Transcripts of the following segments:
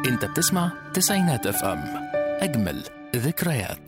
انت بتسمع تسعينات اف ام اجمل ذكريات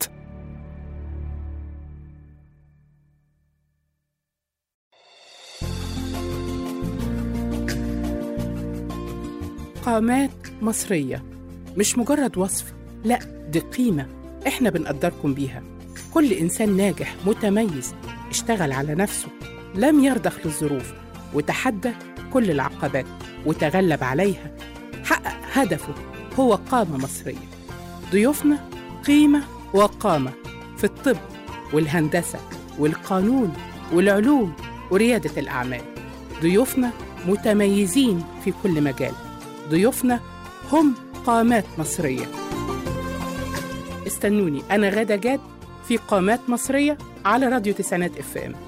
قامات مصرية مش مجرد وصف لا دي قيمة احنا بنقدركم بيها كل إنسان ناجح متميز اشتغل على نفسه لم يرضخ للظروف وتحدى كل العقبات وتغلب عليها حقق هدفه هو قامة مصرية ضيوفنا قيمة وقامة في الطب والهندسة والقانون والعلوم وريادة الأعمال ضيوفنا متميزين في كل مجال ضيوفنا هم قامات مصرية استنوني أنا غادة جاد في قامات مصرية على راديو تسعينات اف ام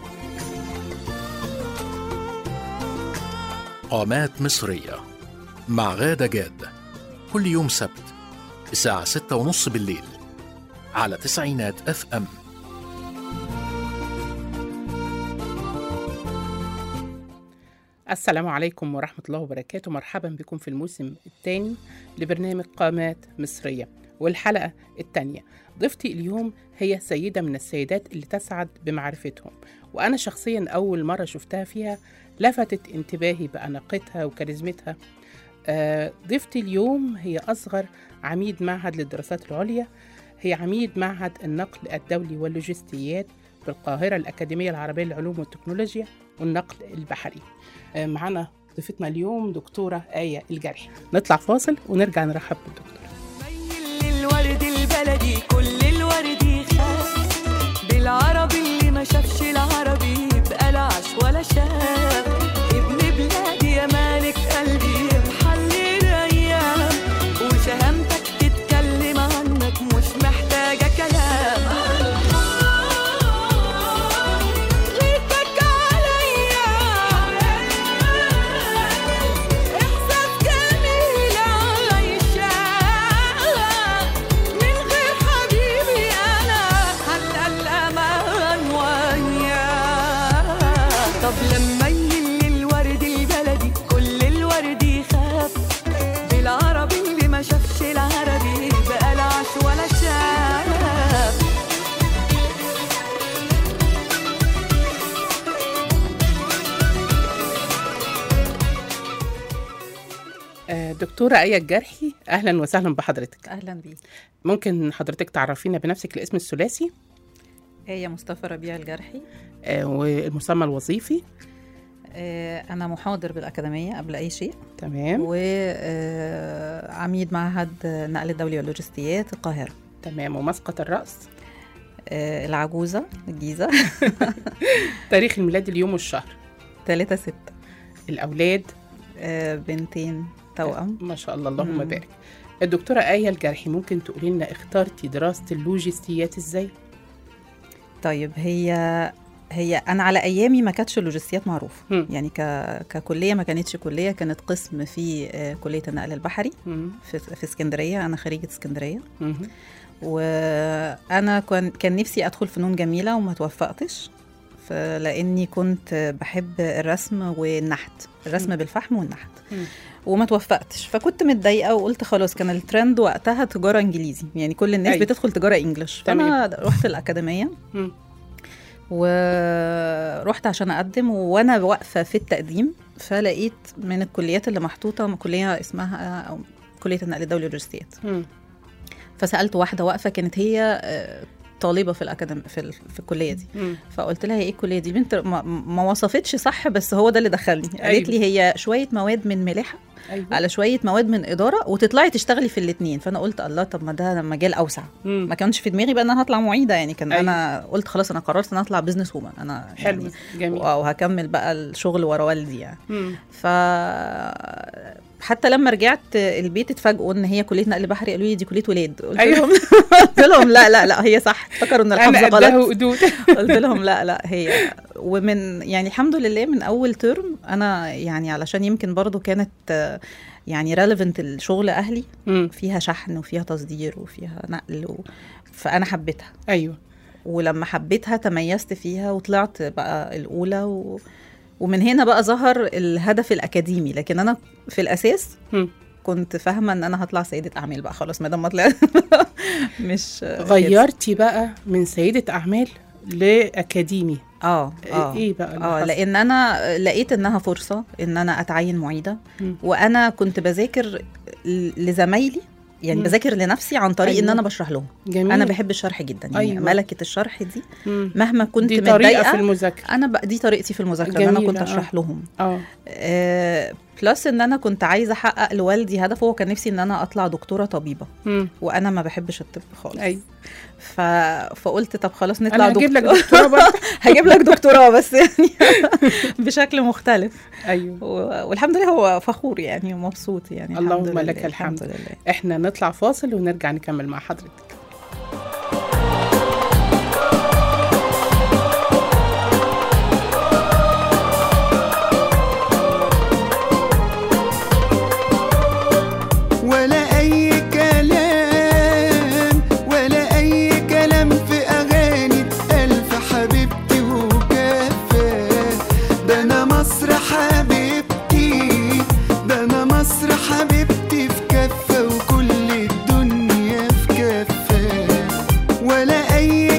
قامات مصرية مع غادة جاد كل يوم سبت الساعة ستة ونص بالليل على تسعينات اف ام السلام عليكم ورحمة الله وبركاته مرحبا بكم في الموسم الثاني لبرنامج قامات مصرية والحلقة الثانية ضيفتي اليوم هي سيدة من السيدات اللي تسعد بمعرفتهم وأنا شخصيا أول مرة شفتها فيها لفتت انتباهي بأناقتها وكاريزمتها آه، ضيفتي اليوم هي أصغر عميد معهد للدراسات العليا هي عميد معهد النقل الدولي واللوجستيات بالقاهرة الأكاديمية العربية للعلوم والتكنولوجيا والنقل البحري آه، معانا ضيفتنا اليوم دكتورة آية الجرحي نطلع فاصل ونرجع نرحب بالدكتورة ميل للورد البلدي كل الورد يخاف بالعربي اللي ما شافش العربي يبقى لا عاش ولا شاف ابن بلادي يا مالك قلبي محلي الايام وشهامتك تتكلم عنك مش محتاجه كلام غيرتك عليا إحساس جميل عايشة من غير حبيبي أنا حتى الأمان وياه طب لما يلي الورد البلدي كل الورد يخاف بالعربي اللي ما شافش العربي بقى لا عاش ولا شاف آه، دكتورة آية الجرحي أهلا وسهلا بحضرتك اهلا بيك ممكن حضرتك تعرفينا بنفسك الاسم الثلاثي آية مصطفى ربيع الجرحي آه، والمسمى الوظيفي آه، أنا محاضر بالأكاديمية قبل أي شيء تمام وعميد معهد النقل الدولي واللوجستيات القاهرة تمام ومسقط الرأس آه، العجوزة الجيزة تاريخ الميلاد اليوم والشهر 3 ستة الأولاد آه، بنتين توأم ما شاء الله اللهم مم. بارك الدكتورة آية الجرحي ممكن تقولي لنا اخترتي دراسة اللوجستيات ازاي؟ طيب هي هي أنا على أيامي ما كانتش اللوجستيات معروفة مم. يعني ك... ككلية ما كانتش كلية كانت قسم في آه، كلية النقل البحري مم. في, في اسكندرية أنا خريجة اسكندرية مم. وانا كان كان نفسي ادخل فنون جميله وما توفقتش ف- لاني كنت بحب الرسم والنحت الرسم مم. بالفحم والنحت مم. وما توفقتش فكنت متضايقه وقلت خلاص كان الترند وقتها تجاره انجليزي يعني كل الناس أيوة. بتدخل تجاره انجلش فانا رحت الاكاديميه مم. ورحت عشان اقدم وانا واقفه في التقديم فلقيت من الكليات اللي محطوطه كليه اسمها أو كليه النقل الدولي واللوجستيات مم. فسالت واحده واقفه كانت هي آه، طالبه في الاكاديميه في, ال- في الكليه دي مم. فقلت لها ايه الكليه دي بنت ما, ما وصفتش صح بس هو ده اللي دخلني قالت أيوة. لي هي شويه مواد من ملاحه أيوة. على شويه مواد من اداره وتطلعي تشتغلي في الاثنين فانا قلت الله طب ما ده مجال اوسع مم. ما كانش في دماغي بقى ان انا هطلع معيده يعني كان أيوة. انا قلت خلاص انا قررت ان أنا اطلع بزنس وومن انا حلو يعني جميل وهكمل بقى الشغل ورا والدي يعني مم. ف حتى لما رجعت البيت اتفاجئوا ان هي كليه نقل بحري قالوا لي دي كليه ولاد قلت أيوة. لهم قلت لهم لا لا لا هي صح افتكروا ان أنا الحفظ قدها غلط وقدود قلت لهم لا لا هي ومن يعني الحمد لله من اول ترم انا يعني علشان يمكن برضو كانت آه، يعني ريليفنت الشغل اهلي مم. فيها شحن وفيها تصدير وفيها نقل و... فانا حبيتها أيوة ولما حبيتها تميزت فيها وطلعت بقى الاولى و... ومن هنا بقى ظهر الهدف الاكاديمي لكن انا في الاساس مم. كنت فاهمه ان انا هطلع سيده اعمال بقى خلاص ما دام ما طلعت مش غيرتي بقى من سيدة أعمال لأكاديمي اه اه إيه بقى اللي اه حصل؟ لان انا لقيت انها فرصه ان انا اتعين معيده مم. وانا كنت بذاكر ل- لزمايلي يعني مم. بذاكر لنفسي عن طريق أيوة. ان انا بشرح لهم جميل انا بحب الشرح جدا يعني أيوة. ملكه الشرح دي مم. مهما كنت دي طريقة متضايقه في المذاكرة انا بقى دي طريقتي في المذاكره ان انا جميلة، كنت آه. اشرح لهم اه آه بلس ان انا كنت عايزه احقق لوالدي هدفه هو كان نفسي ان انا اطلع دكتوره طبيبه مم. وانا ما بحبش الطب خالص أيوة. ف... فقلت طب خلاص نطلع أنا هجيب لك دكتور- دكتورة برضه هجيب لك دكتوراه بس يعني بشكل مختلف أيوه و- والحمد لله هو فخور يعني ومبسوط يعني اللهم الحمد لك لله الحمد. لله إحنا نطلع فاصل ونرجع نكمل مع حضرتك ولا أي كلام ولا أي كلام في أغاني ألف حبيبتي وكفى ده أنا مصر حبيبتي ده أنا مصر حبيبتي في كفة وكل الدنيا في كفة ولا أي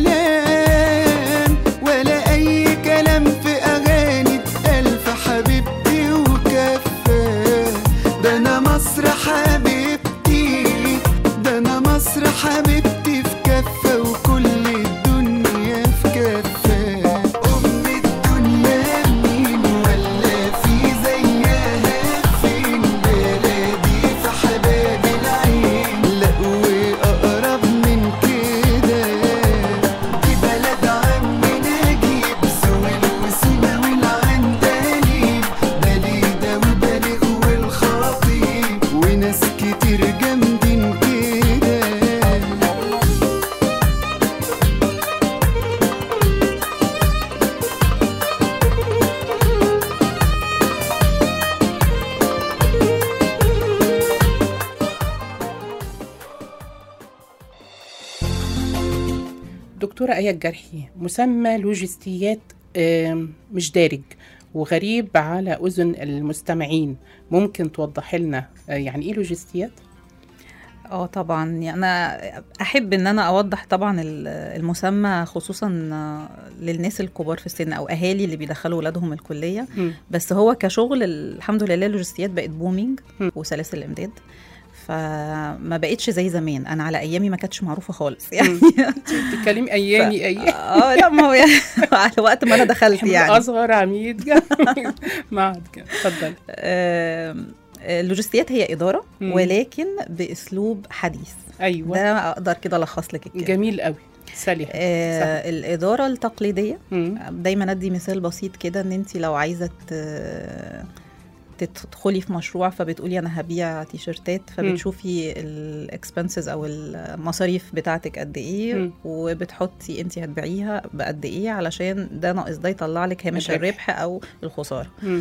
كلام ولا أي كلام في أغاني ألف حبيبتي وكفى ده أنا مصر حبيبتي ده أنا مصر حبيبتي في كفة وكل الدنيا في كفة أم الدنيا مين ولا في زيها فين بلادي في حباب العين لا وأقرب من كده دي بلد عم نجيب سويل وسينا والعندليب بليدة وبليغ والخطيب وناس كتير جامدين كده دكتورة آية الجرحي مسمى لوجستيات آم، مش دارج وغريب على أذن المستمعين ممكن توضح لنا آه، يعني إيه لوجستيات؟ اه طبعا يعني انا احب ان انا اوضح طبعا ال- المسمى خصوصا للناس الكبار في السن او اهالي اللي بيدخلوا ولادهم الكليه مم. بس هو كشغل الحمد لله اللوجستيات بقت بومينج مم. وسلاسل الامداد فما بقتش زي زمان انا على ايامي ما كانتش معروفه خالص يعني مم. بتتكلمي أيامي أيام اه لا ما هو يعني على وقت ما انا دخلت إحنا يعني أصغر عميد معهد كده. اتفضل آم، اللوجستيات هي اداره مم. ولكن باسلوب حديث أيوه ده اقدر كده الخص لك الكلام جميل قوي سليم آه الاداره التقليديه مم. دايما ادي مثال بسيط كده ان انت لو عايزه ت- تدخلي في مشروع فبتقولي انا هبيع تيشرتات فبتشوفي الاكسبنسز او المصاريف بتاعتك قد ايه مم. وبتحطي انت هتبيعيها بقد ايه علشان ده ناقص ده يطلع لك هامش الربح. الربح او الخساره مم.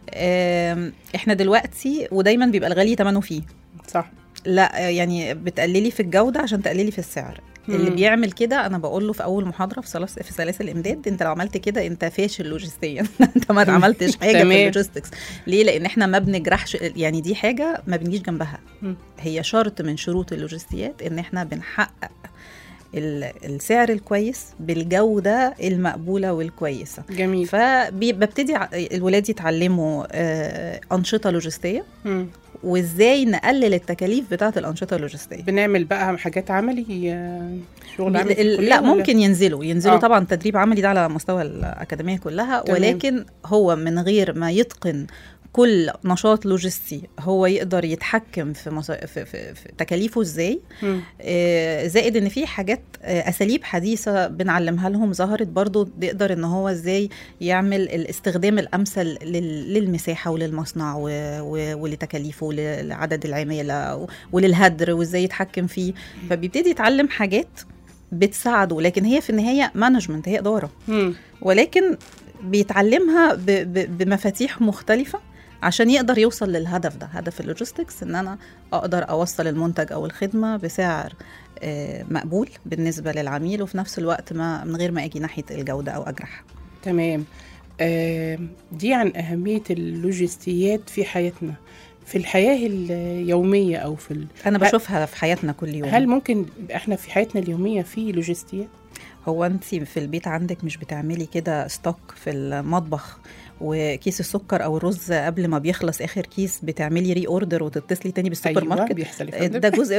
آم، احنا دلوقتي ودايما بيبقى الغالي ثمنه فيه صح لا يعني بتقللي في الجوده عشان تقللي في السعر اللي مم. بيعمل كده انا بقول له في اول محاضره في سلاسل في سلاسل الامداد انت لو عملت كده انت فاشل لوجستيا انت ما عملتش حاجه في تمام. اللوجيستكس ليه لان احنا ما بنجرحش يعني دي حاجه ما بنجيش جنبها مم. هي شرط من شروط اللوجستيات ان احنا بنحقق ال- السعر الكويس بالجوده المقبوله والكويسه جميل فببتدي الولاد يتعلموا آه، انشطه لوجستيه مم. وازاي نقلل التكاليف بتاعه الانشطه اللوجستيه بنعمل بقى حاجات عملي آه، شغل بي- عملي في ال- الكلية لا ولا؟ ممكن ينزلوا ينزلوا آه. آه. طبعا تدريب عملي ده على مستوى الاكاديميه كلها تمام. ولكن هو من غير ما يتقن كل نشاط لوجستي هو يقدر يتحكم في, مصا... في, في, في تكاليفه ازاي مم. آه، زائد ان في حاجات آه، اساليب حديثه بنعلمها لهم ظهرت برضو يقدر ان هو ازاي يعمل الاستخدام الامثل لل- للمساحه وللمصنع و- و- ولتكاليفه ولعدد العماله وللهدر وازاي يتحكم فيه فبيبتدي يتعلم حاجات بتساعده لكن هي في النهايه مانجمنت هي اداره مم. ولكن بيتعلمها ب- ب- بمفاتيح مختلفه عشان يقدر يوصل للهدف ده هدف اللوجيستكس ان انا اقدر اوصل المنتج او الخدمه بسعر آه، مقبول بالنسبه للعميل وفي نفس الوقت ما من غير ما اجي ناحيه الجوده او اجرحها تمام آه، دي عن أهمية اللوجستيات في حياتنا في الحياه اليوميه او في ال... انا هل- بشوفها في حياتنا كل يوم هل ممكن يبقى احنا في حياتنا اليوميه في لوجستيات هو انت في البيت عندك مش بتعملي كده ستوك في المطبخ وكيس السكر او الرز قبل ما بيخلص اخر كيس بتعملي ري اوردر وتتصلي تاني بالسوبر أيوة، ماركت بيحصل يا فندم. ده جزء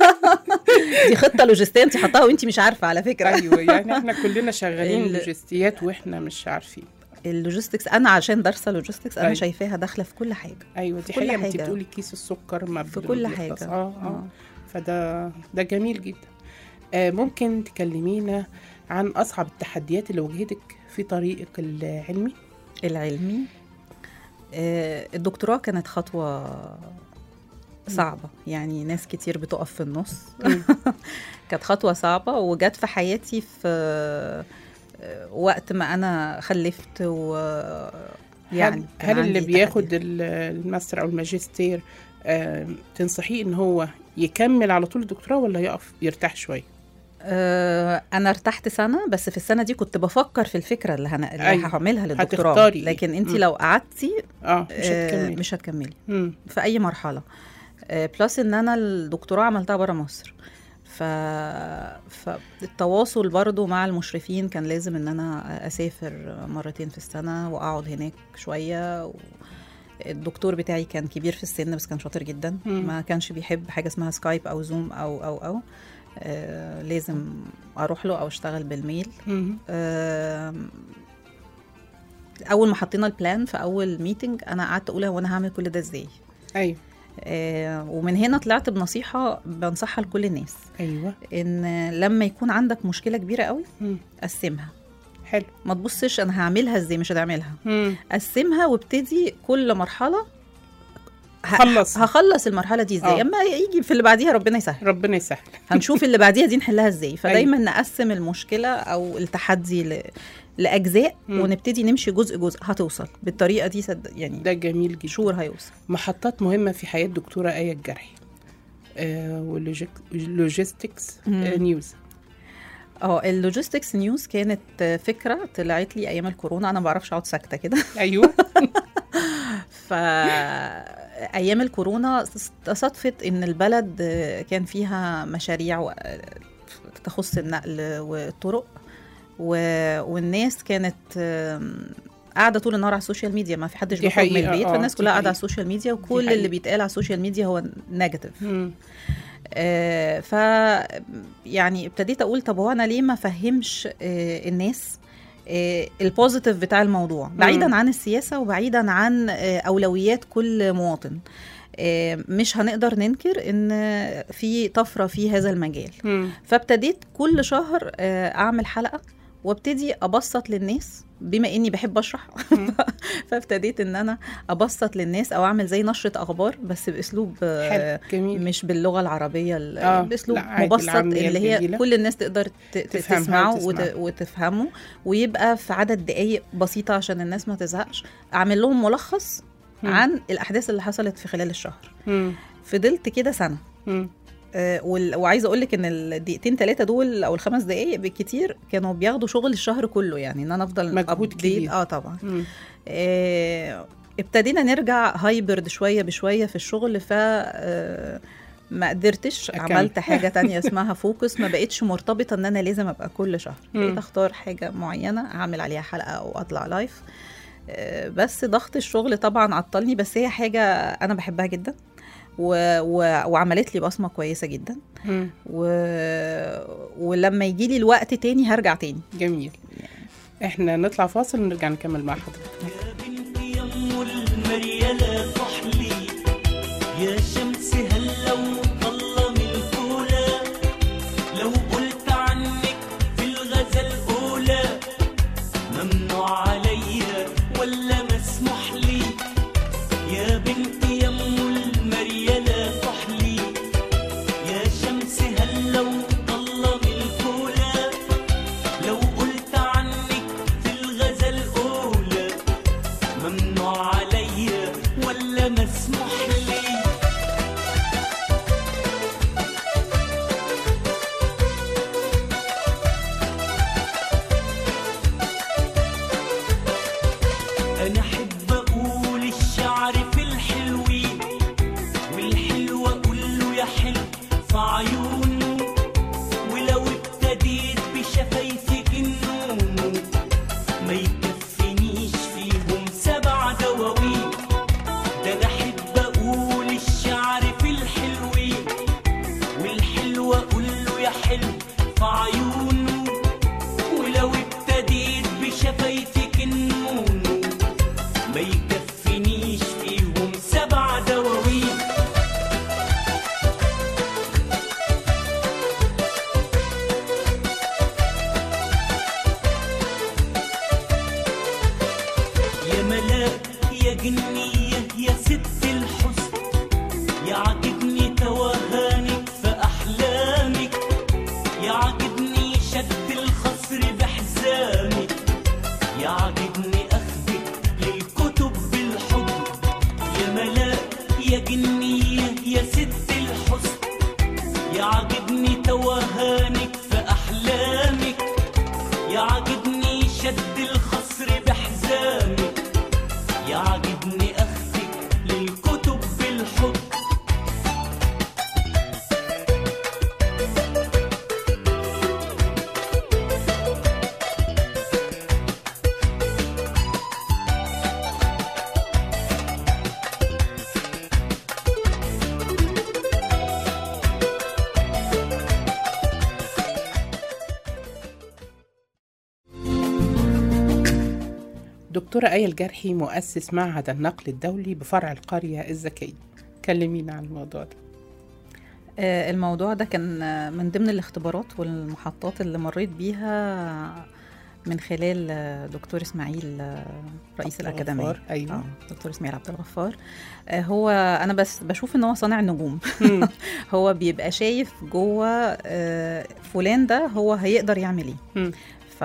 دي خطه لوجستيه انت حطاها وانت مش عارفه على فكره ايوه يعني احنا كلنا شغالين ال- لوجستيات واحنا مش عارفين اللوجيستكس انا عشان دارسه لوجيستكس انا أيوة. شايفاها داخله في كل حاجه ايوه دي كل حقيقه ما انت حاجة. بتقولي كيس السكر ما في بي- كل بيخلص. حاجة. اه اه آه. فده ده جميل جدا آه ممكن تكلمينا عن اصعب التحديات اللي واجهتك في طريقك العلمي العلمي آه، الدكتوراه كانت خطوه صعبة يعني ناس كتير بتقف في النص مم. كانت خطوة صعبة وجت في حياتي في آه، وقت ما أنا خلفت و يعني هل, كان هل اللي عندي بياخد تحديات. ال- الماستر او الماجستير آه تنصحيه ان هو يكمل على طول الدكتوراه ولا يقف يرتاح شويه آه، أنا ارتحت سنة بس في السنة دي كنت بفكر في الفكرة اللي, هن... اللي أيوة. هعملها للدكتوراه هتختاري إيه؟ لكن أنت مم. لو قعدتي اه مش آه، هتكملي مش هتكملي مم. في اي مرحله بلس ان انا الدكتوراه عملتها بره مصر ف... فالتواصل برضو مع المشرفين كان لازم ان انا اسافر مرتين في السنه واقعد هناك شويه و... الدكتور بتاعي كان كبير في السن بس كان شاطر جدا مم. ما كانش بيحب حاجه اسمها سكايب او زوم او او او آه لازم اروح له او اشتغل بالميل مم. آم، اول ما حطينا البلان في اول ميتنج انا قعدت اقول هو انا هعمل كل ده ازاي ايوه آه، ومن هنا طلعت بنصيحة بنصحها لكل الناس ايوه إن لما يكون عندك مشكلة كبيرة قوي مم. قسمها حلو ما تبصش أنا هعملها إزاي مش هتعملها مم. قسمها وابتدي كل مرحلة ه- خلص. هخلص المرحلة دي ازاي آه. اما يجي في اللي بعديها ربنا يسهل ربنا يسهل هنشوف اللي بعديها دي نحلها ازاي فدايما نقسم المشكلة او التحدي ل... لأجزاء مم. ونبتدي نمشي جزء جزء هتوصل بالطريقة دي صد... يعني ده جميل جدا شور هيوصل محطات مهمة في حياة دكتورة آية الجرحي آه واللوجيستكس مم. آه نيوز اه اللوجيستكس نيوز كانت فكره طلعت لي ايام الكورونا انا ما بعرفش اقعد ساكته كده ايوه ف ايام الكورونا تصادفت ان البلد كان فيها مشاريع و- تخص النقل والطرق و... والناس كانت آم، قاعده طول النهار على السوشيال ميديا ما في حدش دي بيخرج من حقيقة، البيت آه، فالناس دي كلها قاعده حقيقة. على السوشيال ميديا دي وكل حقيقة. اللي بيتقال على السوشيال ميديا هو نيجاتيف مم. آه، ف يعني ابتديت اقول طب هو انا ليه ما فهمش آه، الناس آه، البوزيتيف بتاع الموضوع بعيدا عن السياسه وبعيدا عن آه، اولويات كل مواطن آه، مش هنقدر ننكر ان في طفره في هذا المجال مم. فابتديت كل شهر آه، اعمل حلقه وابتدي ابسط للناس بما اني بحب اشرح مم. فابتديت ان انا ابسط للناس او اعمل زي نشره اخبار بس باسلوب آه، حلو جميل مش باللغه العربيه ال- آه، باسلوب لا، عادي، مبسط العامية اللي هي الجميلة. كل الناس تقدر ت- ت- تفهمها تسمعه وتسمعها. وت- وتفهمه ويبقى في عدد دقائق بسيطه عشان الناس ما تزهقش اعمل لهم ملخص مم. عن الاحداث اللي حصلت في خلال الشهر مم. فضلت كده سنه مم. آه، وال- وعايزه اقول لك ان الدقيقتين ثلاثه دول او الخمس دقائق بالكتير كانوا بياخدوا شغل الشهر كله يعني ان انا افضل مجهود update. كبير. اه طبعا مم. آه، ابتدينا نرجع هايبرد شويه بشويه في الشغل ف آه، ما قدرتش أكمل. عملت حاجه تانية اسمها فوكس ما بقتش مرتبطه ان انا لازم ابقى كل شهر مم. بقيت اختار حاجه معينه اعمل عليها حلقه او اطلع لايف آه، بس ضغط الشغل طبعا عطلني بس هي حاجه انا بحبها جدا و... و... وعملت لي بصمه كويسه جدا مم. و... ولما يجي لي الوقت تاني هرجع تاني جميل احنا نطلع فاصل ونرجع نكمل مع حضرتك يا بنتي يم المريالة فحلي يا شمس هلا وطلة من الأولى لو قلت عنك في الغزل أولى ممنوع عليا ولا مسموح لي يا بنتي يم المريالة فحلي يا شمس هلا وطلة من الأولى لو قلت عنك في الغزل أولى ممنوع عليا ولا مسموح لي أنا أحب أقول الشعر في الحلوين تكفينيش فيهم سبع دواوين يا ملاك يا جنية يا ست الحسن يعجبني توهانك في أحلامك يعجبني شد الخصر بحزامك يعجبني أخذك للكتب بالحب يا ملاك يا جنية يا ست الحسن يعجبني توهانك في أحلامك يعجبني شد الخصر بحزامك يعجبني أخذك للكتب بالحب دكتورة آية الجرحي مؤسس معهد النقل الدولي بفرع القرية الذكية كلمينا عن الموضوع ده آه، الموضوع ده كان آه، من ضمن الاختبارات والمحطات اللي مريت بيها من خلال آه، دكتور اسماعيل آه، رئيس الاكاديميه الغفار، أيوة. آه، دكتور اسماعيل عبد الغفار آه، هو انا بس بشوف ان هو صانع نجوم مم. هو بيبقى شايف جوه آه، فلان ده هو هيقدر يعمل ايه مم. ف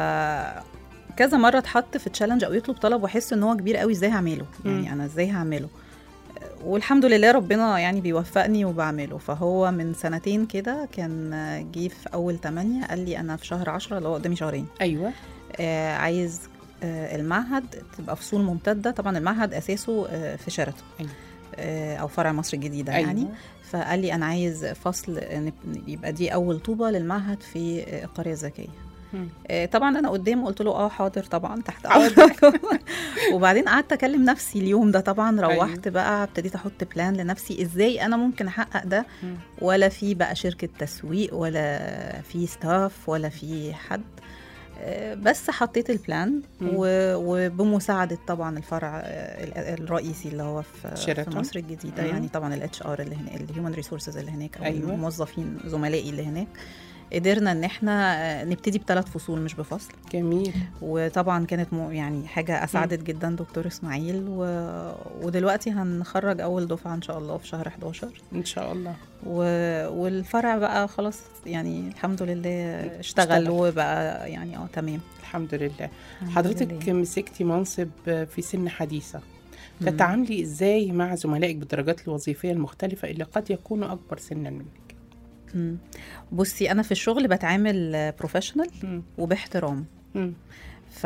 كذا مره اتحط في تشالنج او يطلب طلب واحس ان هو كبير قوي ازاي هعمله مم. يعني انا ازاي هعمله والحمد لله ربنا يعني بيوفقني وبعمله فهو من سنتين كده كان جه في اول تمانية قال لي انا في شهر عشرة اللي هو قدامي شهرين أيوة آه عايز آه المعهد تبقى فصول ممتده طبعا المعهد اساسه آه في شيراتون أيوة. آه او فرع مصر الجديده أيوة. يعني فقال لي انا عايز فصل آه، نب- يبقى دي اول طوبه للمعهد في آه، القريه الذكيه مم. آه، طبعا انا قدام قلت له اه حاضر طبعا تحت حاضر. امرك وبعدين قعدت اكلم نفسي اليوم ده طبعا روحت أيوة. بقى ابتديت احط بلان لنفسي ازاي انا ممكن احقق ده مم. ولا في بقى شركه تسويق ولا في ستاف ولا في حد آه، بس حطيت البلان مم. و- وبمساعده طبعا الفرع آه، ال- الرئيسي اللي هو في في شيراتون. مصر الجديده مم. يعني طبعا الاتش ار اللي هنا الهيومن ريسورسز اللي هناك او أيوة. الموظفين زملائي اللي هناك قدرنا ان احنا آه، نبتدي بثلاث فصول مش بفصل جميل وطبعا كانت مو يعني حاجه اسعدت جدا دكتور اسماعيل و... ودلوقتي هنخرج اول دفعه ان شاء الله في شهر 11 إن شاء الله و... والفرع بقى خلاص يعني الحمد لله اشتغل, اشتغل. وبقى يعني اه تمام الحمد لله الحمد حضرتك لله. مسكتي منصب في سن حديثة مم. تتعاملي ازاي مع زملائك بالدرجات الوظيفية المختلفة اللي قد يكونوا أكبر سنا منك مم. بصي انا في الشغل بتعامل بروفيشنال مم. وباحترام مم. ف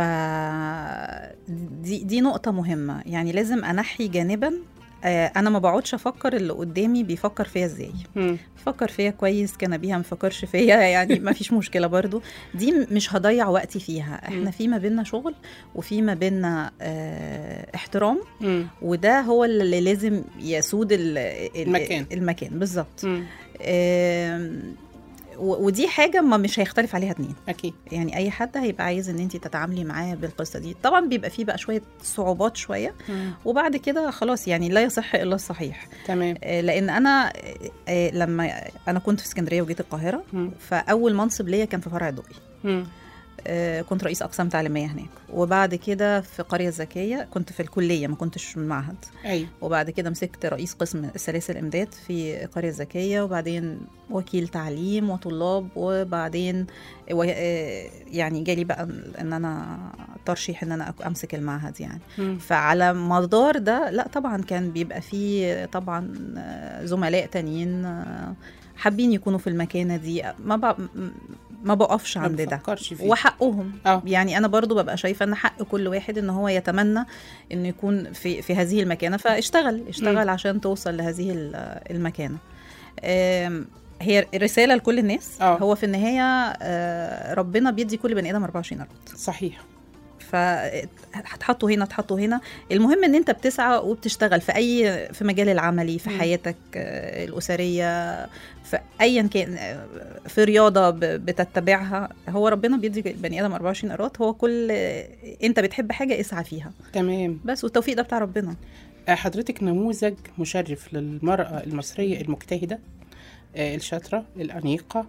دي دي نقطة مهمة يعني لازم أنحي جانبا آه، أنا ما بقعدش أفكر اللي قدامي بيفكر فيا إزاي مم. فكر فيا كويس كان بيها مفكرش فيا يعني ما فيش مشكلة برضو دي م- مش هضيع وقتي فيها مم. احنا في ما بيننا شغل وفي ما بيننا اه احترام مم. وده هو اللي لازم يسود ال- ال- المكان. المكان بالظبط مم. آم، و- ودي حاجة ما مش هيختلف عليها اتنين أكيد يعني اي حد هيبقى عايز ان انت تتعاملي معاه بالقصه دي طبعا بيبقى فيه بقى شويه صعوبات شويه مم. وبعد كده خلاص يعني لا يصح الا الصحيح تمام آه، لان انا آه، لما انا كنت في اسكندريه وجيت القاهره مم. فاول منصب ليا كان في فرع الدقي مم. آه، كنت رئيس اقسام تعليميه هناك وبعد كده في قريه الذكيه كنت في الكليه ما كنتش في المعهد أيوة وبعد كده مسكت رئيس قسم سلاسل امداد في قريه الذكيه وبعدين وكيل تعليم وطلاب وبعدين و- آه، يعني جالي بقى ان انا ترشيح ان انا أك- امسك المعهد يعني مم. فعلى مدار ده لا طبعا كان بيبقى فيه طبعا آه، زملاء تانيين آه، حابين يكونوا في المكانه دي ما بق- ما بقفش ما عند ده بفكرش فيه وحقهم اه يعني انا برضو ببقى شايفه ان حق كل واحد ان هو يتمنى انه يكون في في هذه المكانه فاشتغل اشتغل مم. عشان توصل لهذه ال- المكانه آم، هي رساله لكل الناس آه. هو في النهايه آه، ربنا بيدي كل بني ادم 24 قرط صحيح فهتحطوا هنا تحطوا هنا المهم ان انت بتسعى وبتشتغل في اي في مجال العملي في مم. حياتك آه، الاسريه في ايا كان آه، في رياضه ب- بتتبعها هو ربنا بيدي البني ادم 24 قيراط هو كل آه، انت بتحب حاجه اسعى فيها تمام بس والتوفيق ده بتاع ربنا آه، حضرتك نموذج مشرف للمرأة المصرية المجتهدة آه، الشاطرة الأنيقة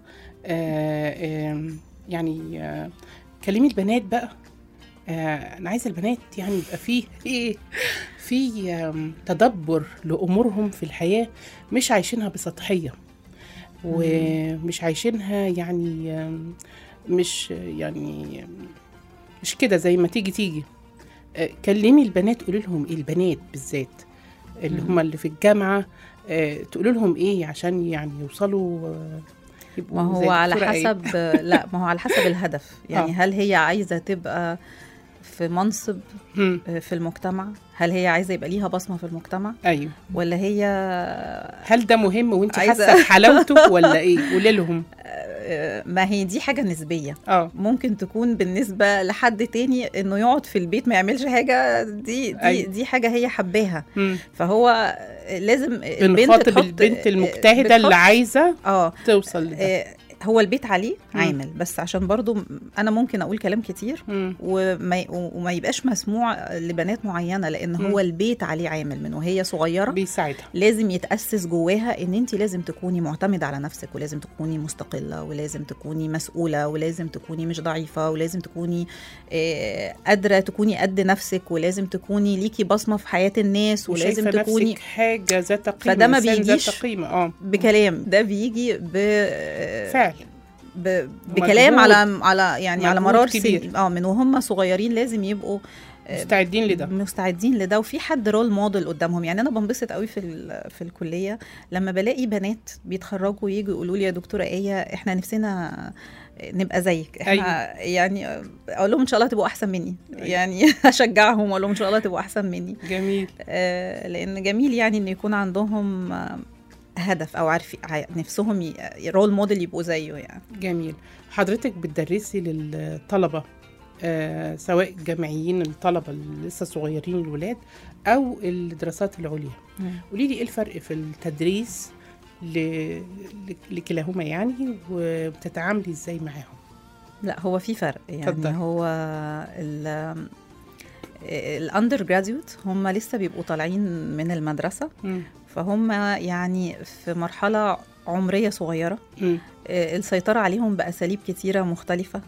آه، آم، يعني آه، كلمي البنات بقى آه، أنا عايزة البنات يعني يبقى فيه إيه في آم، تدبر لأمورهم في الحياة مش عايشينها بسطحية ومش عايشينها يعني آم، مش يعني مش كده زي ما تيجي تيجي آه، كلمي البنات قولي لهم ايه البنات بالذات اللي هم اللي في الجامعه آه، تقولوا لهم ايه عشان يعني يوصلوا آه، يبقوا ما زي هو على دكتورة آية. حسب لا ما هو على حسب الهدف يعني آه. هل هي عايزه تبقى في منصب مم، آه، في المجتمع هل هي عايزه يبقى ليها بصمه في المجتمع ايوه ولا هي هل ده مهم وانت عايزة- حاسه بحلاوته ولا ايه قولي لهم آه، ما هي دي حاجه نسبيه اه ممكن تكون بالنسبه لحد تاني انه يقعد في البيت ما يعملش حاجه دي دي أيوة. دي حاجه هي حباها مم. فهو لازم البنت بنخاطب تحط البنت المجتهده اللي بتحط- عايزه اه توصل لده آه، هو البيت عليه مم. عامل بس عشان برضو م- انا ممكن اقول كلام كتير مم. وما ي- وما يبقاش مسموع لبنات معينه لان مم. هو البيت عليه عامل من وهي صغيره بيساعدها لازم يتأسس جواها ان انت لازم تكوني معتمدة على نفسك ولازم تكوني مستقلة ولازم تكوني مسؤولة ولازم تكوني مش ضعيفة ولازم تكوني آه، قادرة تكوني قد نفسك ولازم تكوني ليكي بصمة في حياة الناس ولازم وشايفه تكوني نفسك حاجه ذات قيمه فده ما إنسان بيجيش ذات قيمه اه بكلام ده بيجي ب آه، فعل ب... بكلام مجهود. على على يعني على مجهود مرار كبير. سنين اه من وهم صغيرين لازم يبقوا آه، مستعدين لده مستعدين لده وفي حد رول موديل قدامهم يعني انا بنبسط قوي في ال- في الكليه لما بلاقي بنات بيتخرجوا يجوا يقولوا لي يا دكتوره ايه احنا نفسنا نبقى زيك احنا أيوة. يعني اقول لهم ان شاء الله تبقوا احسن مني يعني اشجعهم اقول لهم ان شاء الله تبقوا احسن مني جميل آه، لان جميل يعني ان يكون عندهم آه، هدف او عارف ع- نفسهم رول موديل يبقوا زيه يعني جميل حضرتك بتدرسي للطلبة آه سواء جامعيين الطلبة اللي لسه صغيرين الولاد أو الدراسات العليا قولي لي إيه الفرق في التدريس ل... ل- لكلاهما يعني وبتتعاملي إزاي معاهم لا هو في فرق يعني اتفضلي. هو ال الاندر جراديوت هم لسه بيبقوا طالعين من المدرسه مم. فهم يعني في مرحله عمريه صغيره مم. آه، السيطره عليهم باساليب كتيره مختلفه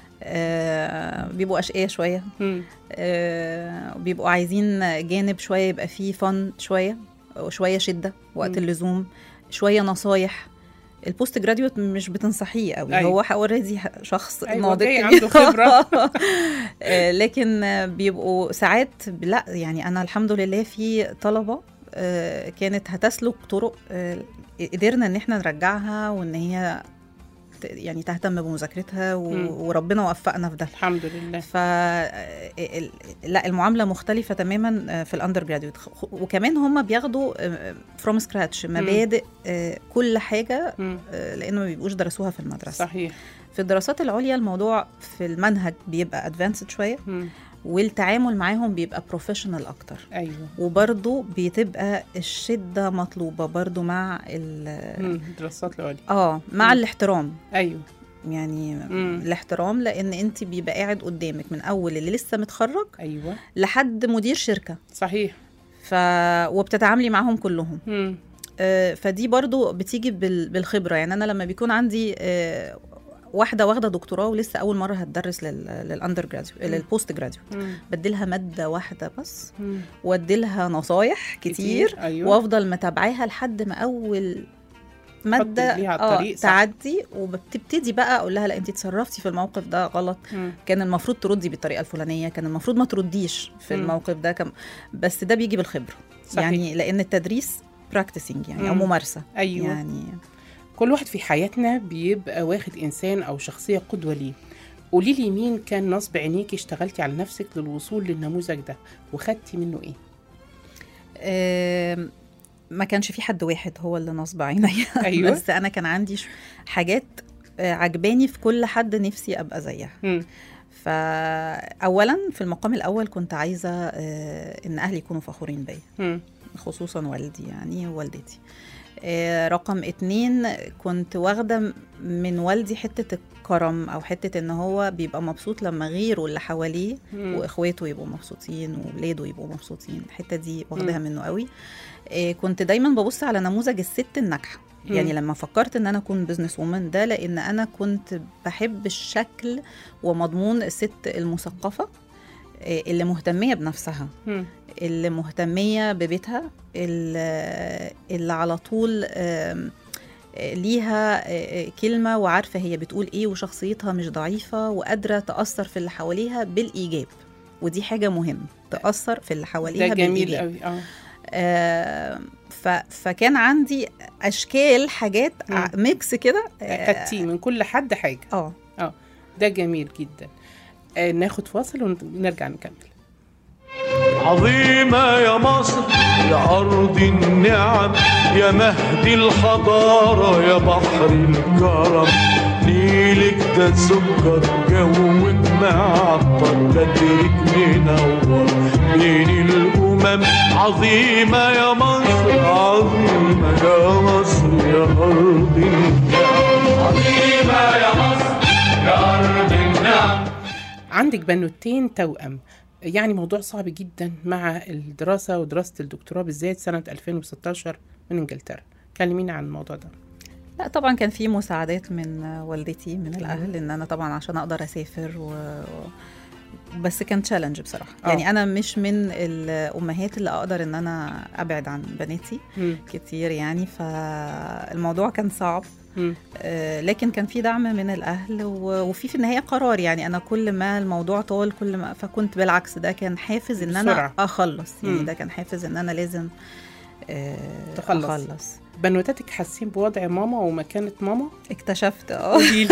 آه، بيبقوا اشقياء شويه مم. آه، بيبقوا عايزين جانب شويه يبقى فيه فن شويه وشويه شده وقت مم. اللزوم شويه نصايح البوست جراديوت مش بتنصحيه قوي أيوة. هو اوريدي شخص أيوة، ناضج جاي كبير. عنده خبرة. آه، لكن آه، بيبقوا ساعات لا يعني انا الحمد لله في طلبه آه، كانت هتسلك طرق آه، قدرنا ان احنا نرجعها وان هي ت- يعني تهتم بمذاكرتها و- مم. وربنا وفقنا في ده الحمد لله ف ال- لا المعامله مختلفه تماما آه، في الاندر جراديوت وكمان هم بياخدوا فروم سكراتش مبادئ آه، كل حاجه مم. آه، لانه ما بيبقوش درسوها في المدرسه صحيح في الدراسات العليا الموضوع في المنهج بيبقى ادفانسد شويه مم. والتعامل معاهم بيبقى بروفيشنال اكتر أيوة وبرضه بتبقى الشده مطلوبه برضه مع ال مم. الدراسات العليا اه مع مم. الاحترام أيوة يعني مم. الاحترام لان انت بيبقى قاعد قدامك من اول اللي لسه متخرج أيوة لحد مدير شركه صحيح ف وبتتعاملي معاهم كلهم مم. آه، فدي برضو بتيجي بال- بالخبره يعني انا لما بيكون عندي آه، واحده واخده دكتوراه ولسه اول مره هتدرس لل- للاندر جراديوت للبوست جراديوت مم. بديلها ماده واحده بس مم. واديلها نصايح كتير, أيوة وافضل متابعاها لحد ما اول ماده ليها اه الطريق صح. تعدي وبتبتدي بقى اقول لها لا انت اتصرفتي في الموقف ده غلط مم. كان المفروض تردي بالطريقه الفلانيه كان المفروض ما ترديش في مم. الموقف ده كم بس ده بيجي بالخبره صحيح. يعني لان التدريس براكتسنج يعني او مم. ممارسه أيوة يعني كل واحد في حياتنا بيبقى واخد انسان او شخصيه قدوه ليه قولي لي مين كان نصب عينيكي اشتغلتي على نفسك للوصول للنموذج ده وخدتي منه ايه آم، ما كانش في حد واحد هو اللي نصب عينيا أيوة. بس انا كان عندي ش- حاجات آه، عجباني في كل حد نفسي ابقى زيها مم. فاولا في المقام الاول كنت عايزه آه، ان اهلي يكونوا فخورين بيا مم. خصوصا والدي يعني ووالدتي آه، رقم اتنين كنت واخدة من والدي حتة الكرم أو حتة إن هو بيبقى مبسوط لما غيره اللي حواليه مم. وإخواته يبقوا مبسوطين وولاده يبقوا مبسوطين الحتة دي واخداها مم. منه قوي آه، كنت دايما ببص على نموذج الست الناجحة مم. يعني لما فكرت ان انا اكون بزنس وومن ده لان انا كنت بحب الشكل ومضمون الست المثقفه آه، اللي مهتميه بنفسها مم. اللي مهتمية ببيتها اللي, اللي على طول آم، آه، ليها آه، كلمة وعارفة هي بتقول ايه وشخصيتها مش ضعيفة وقادرة تأثر في اللي حواليها بالإيجاب ودي حاجة مهمة تأثر في اللي حواليها ده جميل بالإيجاب قوي اه آه ف فكان عندي أشكال حاجات ع- ميكس كده آه، خدتيه من كل حد حاجه اه ده جميل جدا آه ناخد فاصل ونرجع نكمل عظيمة يا مصر يا أرض النعم يا مهد الحضارة يا بحر الكرم نيلك ده سكر جوك معطر بدرك منور بين الأمم عظيمة يا مصر عظيمة يا مصر يا أرض النعم عظيمة يا مصر يا أرض النعم عندك بنوتين توأم يعني موضوع صعب جدا مع الدراسة ودراسة الدكتوراه بالذات سنة 2016 من انجلترا كلمينا عن الموضوع ده لا طبعا كان في مساعدات من والدتي من الاهل ان انا طبعا عشان اقدر اسافر و... بس كان تشالنج بصراحه آه. يعني انا مش من الامهات اللي اقدر ان انا ابعد عن بناتي مم. كتير يعني فالموضوع كان صعب مم. آه، لكن كان في دعم من الاهل و- وفي في النهايه قرار يعني انا كل ما الموضوع طال كل ما فكنت بالعكس ده كان حافز ان انا بسرعة. اخلص يعني مم. ده كان حافز ان انا لازم آه، تخلص. اخلص بنوتاتك حاسين بوضع ماما ومكانة ماما اكتشفت اه قولي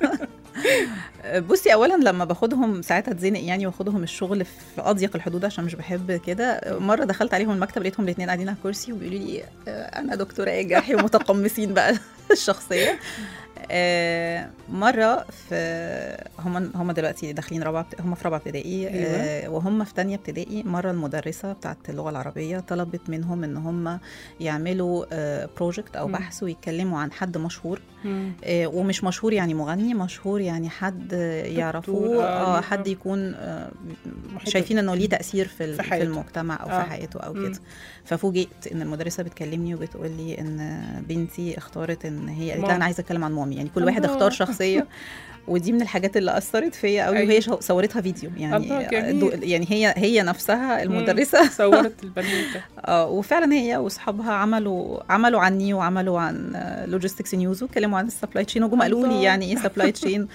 بصي اولا لما باخدهم ساعات اتزنق يعني واخدهم الشغل في اضيق الحدود عشان مش بحب كده مره دخلت عليهم المكتب لقيتهم الاثنين قاعدين على الكرسي وبيقولوا لي آه، انا دكتوره ايه جرحي ومتقمصين بقى الشخصيه آه، مره في هم هم دلوقتي داخلين رابعه بت- هم في رابعه ابتدائي آه، وهم في تانية ابتدائي مره المدرسه بتاعت اللغه العربيه طلبت منهم ان هم يعملوا بروجكت او مم. بحث ويتكلموا عن حد مشهور مم. آه، ومش مشهور يعني مغني مشهور يعني حد آه، يعرفوه آه، اه ليه- حد يكون آه، محيط- شايفين انه ليه تاثير في ال- في في حياته. المجتمع او آه. في حياته او مم. كده ففوجئت ان المدرسه بتكلمني وبتقول لي ان بنتي اختارت ان هي قالت ماما. لها انا عايزه اتكلم عن مامي يعني كل واحد الله. اختار شخصيه ودي من الحاجات اللي اثرت فيا قوي أيوة. وهي شو- صورتها فيديو يعني الله، جميل. دو- يعني هي هي نفسها المدرسه صورت البنوتة اه وفعلا هي واصحابها عملوا عملوا عني وعملوا عن لوجيستكس نيوز واتكلموا عن السبلاي تشين وجم قالوا الله. لي يعني ايه سبلاي تشين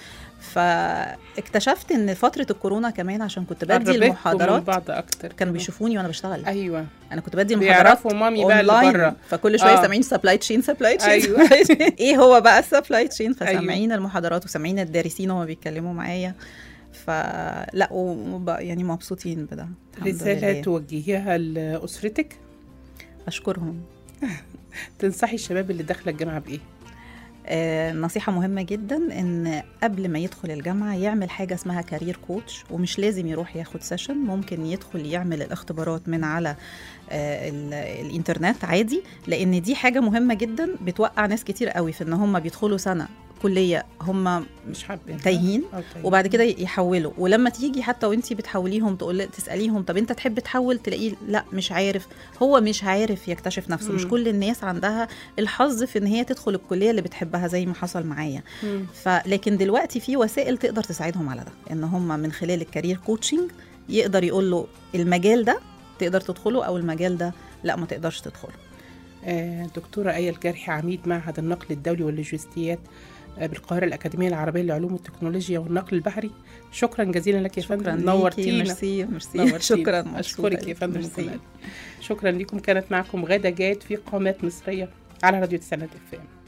فاكتشفت ان فتره الكورونا كمان عشان كنت بدي قربتكم من المحاضرات بعض اكتر كانوا بيشوفوني وانا بشتغل ايوه انا كنت بدي المحاضرات بيعرفوا مامي بقى اللي اونلاين بره فكل شويه آه. سامعين سبلاي تشين سبلاي تشين أيوة. ايه هو بقى السبلاي تشين أيوة. فسامعين المحاضرات وسامعين الدارسين وهما بيتكلموا معايا فلا وب- يعني مبسوطين بده الحمد رسالة لله. توجهيها لأسرتك اشكرهم تنصحي الشباب اللي داخله الجامعه بايه؟ آه، نصيحة مهمة جدا إن قبل ما يدخل الجامعة يعمل حاجة اسمها كارير كوتش ومش لازم يروح ياخد سيشن ممكن يدخل يعمل الاختبارات من على آه، ال- الإنترنت عادي لأن دي حاجة مهمة جدا بتوقع ناس كتير قوي في إن هم بيدخلوا سنة كلية هم مش حابين تايهين أو تايهين. وبعد كده يحولوا ولما تيجي حتى وانتي بتحوليهم تقول تساليهم طب انت تحب تحول تلاقيه لا مش عارف هو مش عارف يكتشف نفسه مش مم. كل الناس عندها الحظ في ان هي تدخل الكليه اللي بتحبها زي ما حصل معايا مم. فلكن دلوقتي في وسائل تقدر تساعدهم على ده ان هم من خلال الكارير كوتشنج يقدر يقول له المجال ده تقدر تدخله او المجال ده لا ما تقدرش تدخله آه، دكتورة آية الجرحي عميد معهد النقل الدولي واللوجستيات آه، بالقاهرة الأكاديمية العربية للعلوم والتكنولوجيا والنقل البحري شكرا جزيلا لك يا شكرا فندم ليكي نورتينا ميرسي ميرسي نورتينا. شكرا مبسوطة أشكرك يا ليكي. فندم ميرسي. كمان. شكرا لكم كانت معكم غادة جاد في قامات مصرية على راديو تسعينات اف ام